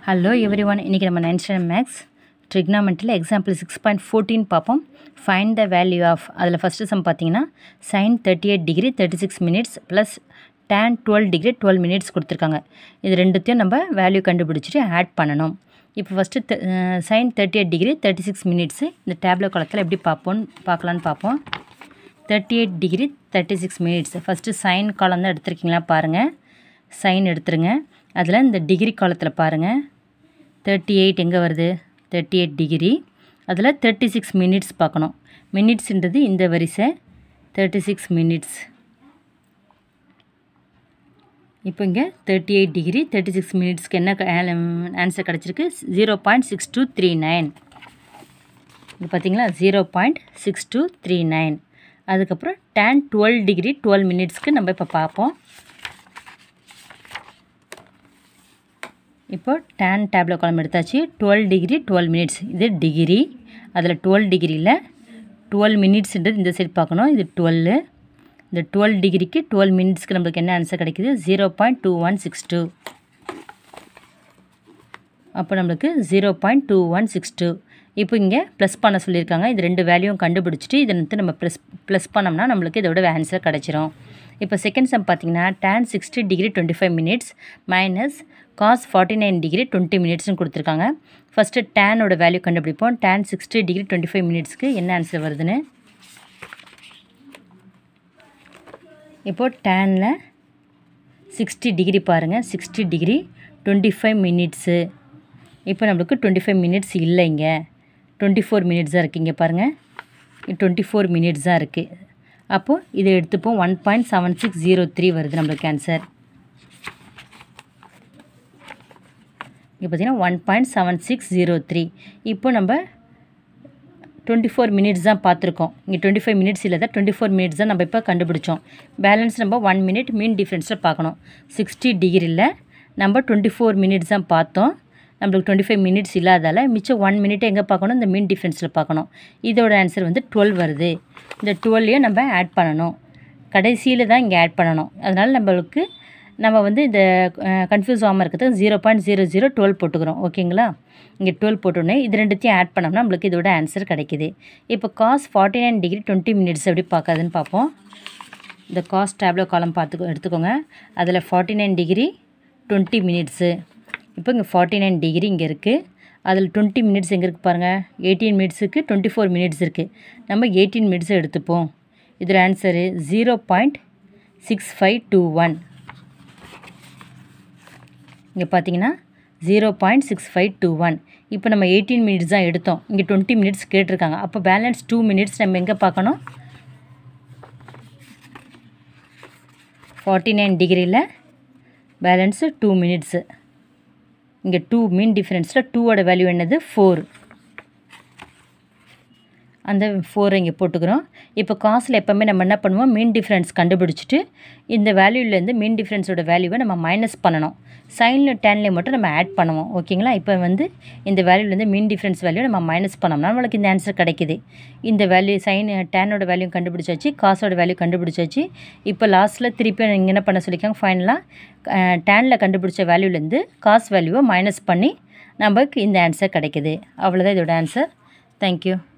hello every one இன்றைக்கி நம்ம ninth standard maths ட்ரிக்னாமெண்ட்டில் எக்ஸாம்பிள் சிக்ஸ் பாயிண்ட் ஃபோர்டீன் பார்ப்போம் ஃபைண்ட் த வேல்யூ ஆஃப் அதில் ஃபஸ்ட்டு சம் பார்த்தீங்கன்னா sine thirty eight degree thirty six minutes plus tan twelve degree twelve minutes கொடுத்துருக்காங்க இது ரெண்டுத்தையும் நம்ம வேல்யூ கண்டுபிடிச்சிட்டு ஆட் பண்ணணும் இப்போ first sine thirty eight degree thirty six minutes இந்த டேப்லெட் காலத்தில் எப்படி பார்ப்போம் பார்க்கலான்னு பார்ப்போம் thirty eight degree thirty six minutes first sine காலம் தான் எடுத்திருக்கீங்களா பாருங்கள் சைன் எடுத்துருங்க அதில் இந்த டிகிரி காலத்தில் பாருங்கள் தேர்ட்டி எயிட் எங்கே வருது தேர்ட்டி எயிட் டிகிரி அதில் தேர்ட்டி சிக்ஸ் மினிட்ஸ் பார்க்கணும் மினிட்ஸுன்றது இந்த வரிசை தேர்ட்டி சிக்ஸ் மினிட்ஸ் இப்போ இங்கே thirty eight degree thirty six மினிட்ஸ்க்கு என்ன ஆன்சர் கிடச்சிருக்கு zero point six two three nine இது பார்த்தீங்களா zero point six two three nine அதுக்கப்புறம் டேன் டுவெல் டிகிரி டுவெல் மினிட்ஸ்க்கு நம்ம இப்போ பார்ப்போம் இப்போ டேன் டேப்லெட் காலம் எடுத்தாச்சு டுவெல் டிகிரி டுவெல் மினிட்ஸ் இது டிகிரி அதில் டுவெல் டிகிரியில் டுவெல் மினிட்ஸ்ன்றது இந்த சைடு பார்க்கணும் இது டுவெல்லு இந்த டுவெல் டிகிரிக்கு டுவெல் மினிட்ஸ்க்கு நம்மளுக்கு என்ன ஆன்சர் கிடைக்குது zero point two one six two அப்போ நம்மளுக்கு zero point two one six two இப்போ இங்கே ப்ளஸ் பண்ண சொல்லியிருக்காங்க இது ரெண்டு வேல்யூவும் கண்டுபிடிச்சிட்டு இதை வந்து நம்ம ப்ளஸ் ப்ளஸ் பண்ணோம்னா நம்மளுக்கு இதோட ஆன்சர் கிடச்சிரும் இப்போ செகண்ட் சம் பார்த்தீங்கன்னா tan sixty degree twenty five minutes minus cos forty nine degree twenty மினிட்ஸ்னு கொடுத்துருக்காங்க ஃபஸ்ட்டு டேனோட வேல்யூ கண்டுபிடிப்போம் tan sixty degree twenty five மினிட்ஸ்க்கு என்ன ஆன்சர் வருதுன்னு இப்போது டேனில் சிக்ஸ்டி டிகிரி பாருங்கள் sixty degree twenty five minutes இப்போ நம்மளுக்கு டுவெண்ட்டி ஃபைவ் மினிட்ஸ் இல்லைங்க டுவெண்ட்டி ஃபோர் மினிட்ஸ் தான் இருக்குது இங்கே பாருங்கள் டுவெண்ட்டி ஃபோர் மினிட்ஸ் தான் இருக்குது அப்போது இதை எடுத்துப்போம் one point seven six zero three வருது நம்மளுக்கு ஆன்சர் இங்கே பார்த்தீங்கன்னா one point seven six zero three இப்போ நம்ம டுவெண்ட்டி ஃபோர் மினிட்ஸ் தான் பார்த்துருக்கோம் இங்கே டுவெண்ட்டி ஃபைவ் மினிட்ஸ் இல்லை தான் டுவெண்ட்டி ஃபோர் மினிட்ஸ் தான் நம்ம இப்போ கண்டுபிடிச்சோம் பேலன்ஸ் நம்ம ஒன் மினிட் மீன் டிஃப்ரென்ஸில் பார்க்கணும் சிக்ஸ்டி டிகிரியில் நம்ம டுவெண்ட்டி ஃபோர் மினிட்ஸ் தான் பார்த்தோம் நம்மளுக்கு டுவெண்ட்டி ஃபைவ் மினிட்ஸ் இல்லாதால மிச்சம் ஒன் மினிட்டை எங்கே பார்க்கணும் இந்த மீன் டிஃப்ரென்ஸில் பார்க்கணும் இதோட ஆன்சர் வந்து டுவெல் வருது இந்த டுவெல்லையும் நம்ம ஆட் பண்ணணும் கடைசியில் தான் இங்கே ஆட் பண்ணணும் அதனால் நம்மளுக்கு நம்ம வந்து இந்த கன்ஃபியூஸ் ஆகாமல் இருக்கிறதுக்கு zero point zero zero twelve போட்டுக்கிறோம் ஓகேங்களா இங்கே டுவெல் போட்டோன்னே இது ரெண்டுத்தையும் ஆட் பண்ணோம்னா நம்மளுக்கு இதோட ஆன்சர் கிடைக்கிது இப்போ cos forty nine degree twenty minutes எப்படி பார்க்காதுன்னு பார்ப்போம் இந்த காஸ் டேப்லோ காலம் பார்த்து எடுத்துக்கோங்க அதில் forty nine degree twenty minutes இப்போ இங்கே ஃபார்ட்டி நைன் டிகிரி இங்கே இருக்குது அதில் டுவெண்ட்டி மினிட்ஸ் எங்கே இருக்குது பாருங்கள் எயிட்டீன் மினிட்ஸுக்கு டுவெண்ட்டி ஃபோர் மினிட்ஸ் இருக்குது நம்ம எயிட்டீன் மினிட்ஸ் எடுத்துப்போம் இதில் answer zero point six five two one இங்கே பார்த்தீங்கன்னா zero point six five two one இப்போ நம்ம எயிட்டீன் மினிட்ஸ் தான் எடுத்தோம் இங்கே டுவெண்ட்டி மினிட்ஸ் கேட்டிருக்காங்க அப்போ பேலன்ஸ் டூ மினிட்ஸ் நம்ம எங்கே பார்க்கணும் ஃபார்ட்டி நைன் டிகிரியில் பேலன்ஸு டூ மினிட்ஸு இங்கே டூ மீன் டிஃப்ரென்ஸில் டூவோட வேல்யூ என்னது ஃபோர் அந்த ஃபோரை இங்கே போட்டுக்கிறோம் இப்போ காசில் எப்போவுமே நம்ம என்ன பண்ணுவோம் மீன் டிஃப்ரென்ஸ் கண்டுபிடிச்சிட்டு இந்த வேல்யூலேருந்து மீன் டிஃப்ரென்ஸோட வேல்யூவை நம்ம மைனஸ் பண்ணணும் சைனில் டேன்லேயும் மட்டும் நம்ம ஆட் பண்ணுவோம் ஓகேங்களா இப்போ வந்து இந்த வேல்யூலேருந்து மீன் டிஃப்ரென்ஸ் வேல்யூ நம்ம மைனஸ் பண்ணோம்னா நம்மளுக்கு இந்த ஆன்சர் கிடைக்கிது இந்த வேல்யூ சைன் டேனோட வேல்யூ கண்டுபிடிச்சாச்சு காசோட வேல்யூ கண்டுபிடிச்சாச்சு இப்போ லாஸ்ட்டில் திருப்பி இங்கே என்ன பண்ண சொல்லியிருக்காங்க ஃபைனலாக டேனில் கண்டுபிடிச்ச வேல்யூலேருந்து காசு வேல்யூவை மைனஸ் பண்ணி நமக்கு இந்த ஆன்சர் கிடைக்கிது அவ்வளோதான் இதோட ஆன்சர் தேங்க்யூ